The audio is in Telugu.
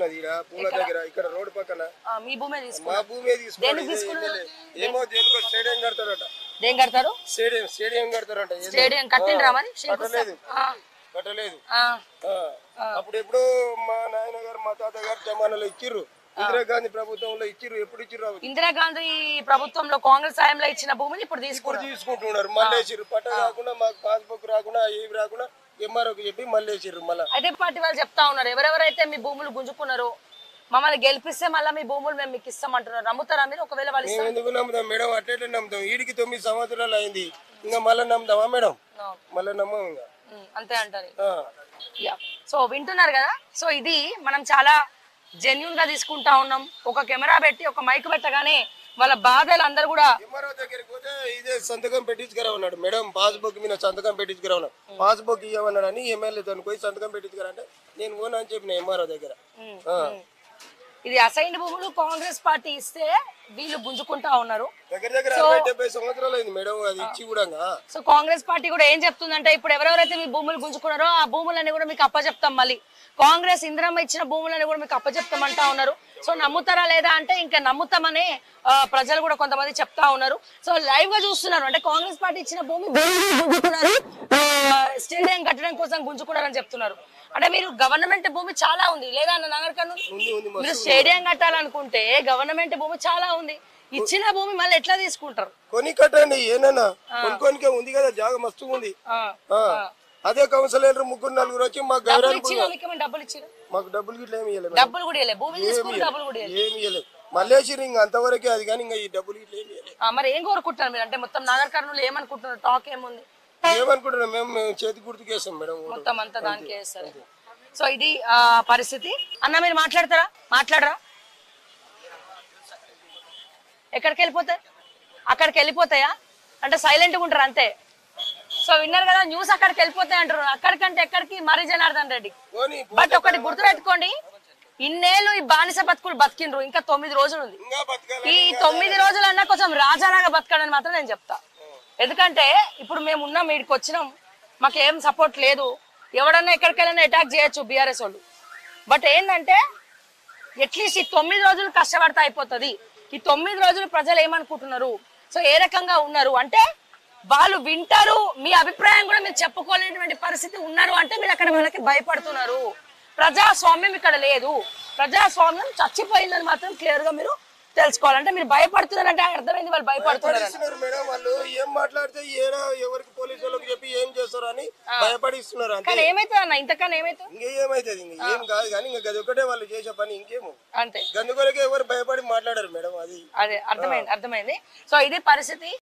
ఉన్నది ఈడ పూల దగ్గర ఇక్కడ రోడ్డు పక్కన ఆ, మీ భూమే మా తీసుకున్నారు భూమి తీసుకోండి దేనికి ఇదే తీసుకున్నారు? ఎమ్మెల్యే. ఏమో దేనికో స్టేడియం కడతారట దేం కడతారు స్టేడియం స్టేడియం కడతారట ఏందో. స్టేడియం కట్టిండ్రా మరి కట్టలేదు ఆ, కట్టలేదు ఆ, ఆ. అప్పుడు ఎప్పుడో మా నాయన గారు మా తాత గారు జమానాలో ఇచ్చిర్రు ఇందిరాగాంధీ ప్రభుత్వంలో ఇచ్చిర్రు ఎప్పుడు ఇచ్చిర్రు అవి ఇందిరాగాంధీ ప్రభుత్వంలో కాంగ్రెస్ హయాంలో ఇచ్చిన భూమిని ఇప్పుడు ఇప్పుడు తీసుకున్నారు తీసుకుంటున్నారు మళ్ళీ వేసిర్రు పట్ట రాకుండా మాకు పాస్బుక్ రాకుండా ఏవి రాకుండా ఎంఆర్ఓకి చెప్పి మళ్ళీ వేసిర్రు మళ్ళీ అయితే పార్టీ వాళ్ళు చెప్తా ఉన్నారు ఎవరెవరైతే మీ భూములు గుంజుకున్నారో మమ్మల్ని గెలిపిస్తే మళ్ళీ మీ భూములు మేము మీకు ఇస్తామంటున్నారు నమ్ముతారా మీరు ఒకవేళ వాళ్ళు మేము ఇస్తారు ఎందుకు నమ్ముతాం మేడం అట్లే నమ్ముతాం వీడికి తొమ్మిది సంవత్సరాలు అయింది ఇంకా మళ్ళీ నమ్ముతామా మేడం మళ్ళీ నమ్మం ఇంకా అంతే అంటారు ఆ. యా సో వింటున్నారు కదా సో ఇది మనం చాలా జెన్యున్ గా తీసుకుంటా ఉన్నాం ఒక కెమెరా పెట్టి ఒక మైక్ పెట్టగానే వాళ్ళ బాధలు అందరు కూడా ఎంఆర్ఓ దగ్గరికి పోతే ఇదే సంతకం పెట్టించుకురా ఉన్నాడు మేడం పాస్బుక్ మీద సంతకం పెట్టించుకురా ఉన్నాడు పాస్బుక్ ఇవ్వమన్నాడు అని ఎమ్మెల్యే దానికి పోయి సంతకం పెట్టించుకురా అంటే నేను పోను అని చెప్పిన ఎంఆర్ఓ దగ్గర ఉమ్, ఆ. ఉమ్. ఇది అసైన్ భూములు కాంగ్రెస్ పార్టీ ఇస్తే వీళ్ళు గుంజుకుంటా ఉన్నారు దగ్గర దగ్గర అరవై డెబ్బై సంవత్సరాలు అయింది మేడం అది ఇచ్చి కూడా సో కాంగ్రెస్ పార్టీ కూడా ఏం చెప్తుందంటే ఇప్పుడు ఎవరెవరైతే మీ భూములు గుంజుకున్నారో ఆ భూములని కూడా మీకు అప్పచెప్తాం మళ్ళీ కాంగ్రెస్ ఇందిరమ్మ ఇచ్చిన భూములని కూడా మీకు అప్పచెప్తామంటా ఉన్నారు సో నమ్ముతారా లేదా అంటే ఇంకా నమ్ముతామని ఆ, ప్రజలు కూడా కొంతమంది చెప్తా ఉన్నారు సో లైవ్ గా చూస్తున్నారు అంటే కాంగ్రెస్ పార్టీ ఇచ్చిన భూమి భూమిని గుంజుకున్నారు ఆ, స్టేడియం కట్టడం కోసం గుంజుకున్నారని చెప్తున్నారు అంటే మీరు గవర్నమెంట్ భూమి చాలా ఉంది లేదా అన్న నగర్ కర్నూలు ఉంది ఉంది మీరు స్టేడియం కట్టాలనుకుంటే గవర్నమెంట్ భూమి చాలా ఉంది ఇచ్చిన భూమి మళ్ళీ ఎట్లా తీసుకుంటారు కొని కట్టండి ఏనన్నా కొనుక్కోనికే ఉంది కదా జాగ మస్తు ఉంది ఆ, ఆ. అదే కౌన్సిలర్ ముగ్గురు నలుగురు వచ్చి మాకు డబ్బులు గౌరవం ఇచ్చిరా మీకు ఏమైనా డబ్బులు ఇచ్చిరా మాకు డబ్బులు గిట్ల ఏమి ఇవ్వలేదు డబ్బులు కూడా ఇవ్వలేదు భూమి తీసుకుని డబ్బులు కూడా ఇవ్వలేదు ఏమి ఇవ్వలేదు మల్లేశ్వరి ఇంకా అంతవరకే అది కానీ ఇంకా ఈ డబ్బులు గిట్ల ఏమి ఇవ్వలేదు ఆ, మరి ఏం కోరుకుంటున్నారు మీరు అంటే మొత్తం నాగర్ కర్నూలు ఏమనుకుంటున్నారు టాక్ ఏముంది ఏమనుకుంటున్నాం మేము మేము చేతి గుర్తుకేసాం మేడం ఓటు. మొత్తం అంతా దానికి వేస్తారు సో ఇది ఆ, పరిస్థితి అన్న మీరు మాట్లాడతారా మాట్లాడరా ఎక్కడికి వెళ్ళిపోతాయి అక్కడికి వెళ్ళిపోతాయా అంటే సైలెంట్గా ఉంటారు అంతే సో విన్నారు కదా న్యూస్ అక్కడికి వెళ్ళిపోతాయి అంటారు అక్కడికంటే ఎక్కడికి మరీ జనార్దన్ రెడ్డి పోనీ, బట్ ఒకటి గుర్తుపెట్టుకోండి ఇన్నేళ్ళు ఈ బానిస బతుకులు బతికిండ్రు ఇంకా తొమ్మిది రోజులు ఉంది ఇంకా బతకాలి ఈ తొమ్మిది రోజులు అన్నా కొంచెం రాజాలాగా బతకడని మాత్రం నేను చెప్తా ఎందుకంటే ఇప్పుడు మేము ఉన్నాం వీడికి వచ్చినాం మాకు ఏం సపోర్ట్ లేదు ఎవడన్నా ఎక్కడికెళ్ళినా అటాక్ చేయొచ్చు బీఆర్ఎస్ వాళ్ళు బట్ ఏంటంటే అట్లీస్ట్ ఈ తొమ్మిది రోజులు కష్టపడితే అయిపోతుంది ఈ తొమ్మిది రోజులు ప్రజలు ఏమనుకుంటున్నారు సో ఏ రకంగా ఉన్నారు అంటే వాళ్ళు వింటారు మీ అభిప్రాయం కూడా మీరు చెప్పుకోలేనటువంటి పరిస్థితి ఉన్నారు అంటే మీరు అక్కడ వాళ్ళకి భయపడుతున్నారు ప్రజాస్వామ్యం ఇక్కడ లేదు ప్రజాస్వామ్యం చచ్చిపోయిందని మాత్రం క్లియర్ గా మీరు తెలుసుకోవాలంటే మీరు భయపడుతున్నారంటే అర్థమైంది వాళ్ళు భయపడుతున్నారు భయపడిస్తున్నారు మేడం వాళ్ళు ఏం మాట్లాడితే ఏడా ఎవరికి పోలీసు వాళ్ళకి చెప్పి ఏం చేస్తారు అని భయపడిస్తున్నారు అంతే కానీ ఏమైతుంది అన్న ఇంతకన్నా ఏమైతుంది ఇంకా ఏమైతుంది ఇంకా ఏం కాదు కానీ ఇంకా అది ఒకటే వాళ్ళు చేసే పని ఇంకేమో అంతే గందుకొరకే ఎవరు భయపడి మాట్లాడారు మేడం అది అదే అర్థమైంది అర్థమైంది సో ఇది పరిస్థితి